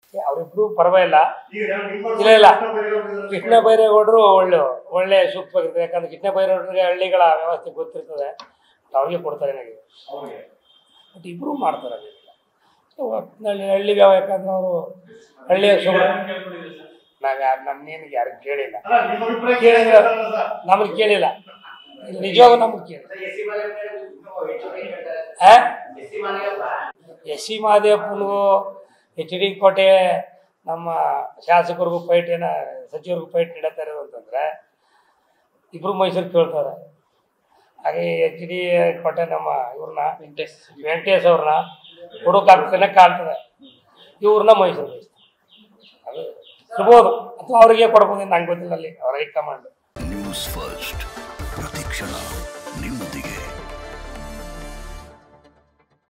ಅವರಿಬ್ರು ಪರವಾಗಿಲ್ಲ ಇಲ್ಲ ಇಲ್ಲ ಕೃಷ್ಣ ಬೈರೇಗೌಡರು ಒಳ್ಳೆ ಒಳ್ಳೆ ಸೂಕ್ತವಾಗಿರ್ತದೆ ಯಾಕಂದ್ರೆ ಕೃಷ್ಣ ಬೈರೇಗೌಡರಿಗೆ ಹಳ್ಳಿಗಳ ವ್ಯವಸ್ಥೆ ಗೊತ್ತಿರ್ತದೆ ಅವ್ರಿಗೆ ಕೊಡ್ತಾರೆ ನನಗೆ ಬಟ್ ಇಬ್ಬರು ಮಾಡ್ತಾರೆ ಅದನ್ನೆಲ್ಲ. ಒಟ್ನಲ್ಲಿ ಹಳ್ಳಿ ವ್ಯಾವ ಯಾಕಂದ್ರೆ ಅವರು ಹಳ್ಳಿಯ ಸುಗಮ ನಾವು ಯಾರು ನಮ್ಮನೇನು ಯಾರು ಕೇಳಿಲ್ಲ ಕೇಳಿದ್ರೆ ನಮಗೆ ಕೇಳಿಲ್ಲ ನಿಜವಾಗ ನಮಗೆ ಕೇಳಿಲ್ಲ ಆ? ಎಸ್ ಸಿ ಮಹದೇವಪ್ಪನಿಗೂ ಎಚ್ ಡಿ ಕೋಟೆ ನಮ್ಮ ಶಾಸಕರಿಗೂ ಫೈಟ್ ಏನ ಸಚಿವರಿಗೂ ಫೈಟ್ ನಡೀತಾ ಇರೋದು ಅಂತಂದ್ರೆ ಇಬ್ರು ಮೈಸೂರು ಕೇಳ್ತಾರೆ ಹಾಗೆ ಎಚ್ ಡಿ ಕೋಟೆ ನಮ್ಮ ಇವ್ರನ್ನ ವೆಂಕಟೇಶ್ ವೆಂಕಟೇಶ್ ಅವ್ರನ್ನ ಹುಡುಕಾಗ್ತಾನೆ ಕಾಣ್ತದೆ ಇವ್ರನ್ನ ಮೈಸೂರು ಬಯಸ್ತಾರೆ ಅದು ಇರ್ಬೋದು ಅಥವಾ ಅವರಿಗೆ ಕೊಡ್ಬೋದು ನಂಗೆ ಗೊತ್ತಿಲ್ಲ ಅಲ್ಲಿ ಅವ್ರ ಹೈಕಮಾಂಡ್ ನ್ಯೂಸ್ ಫಸ್ಟ್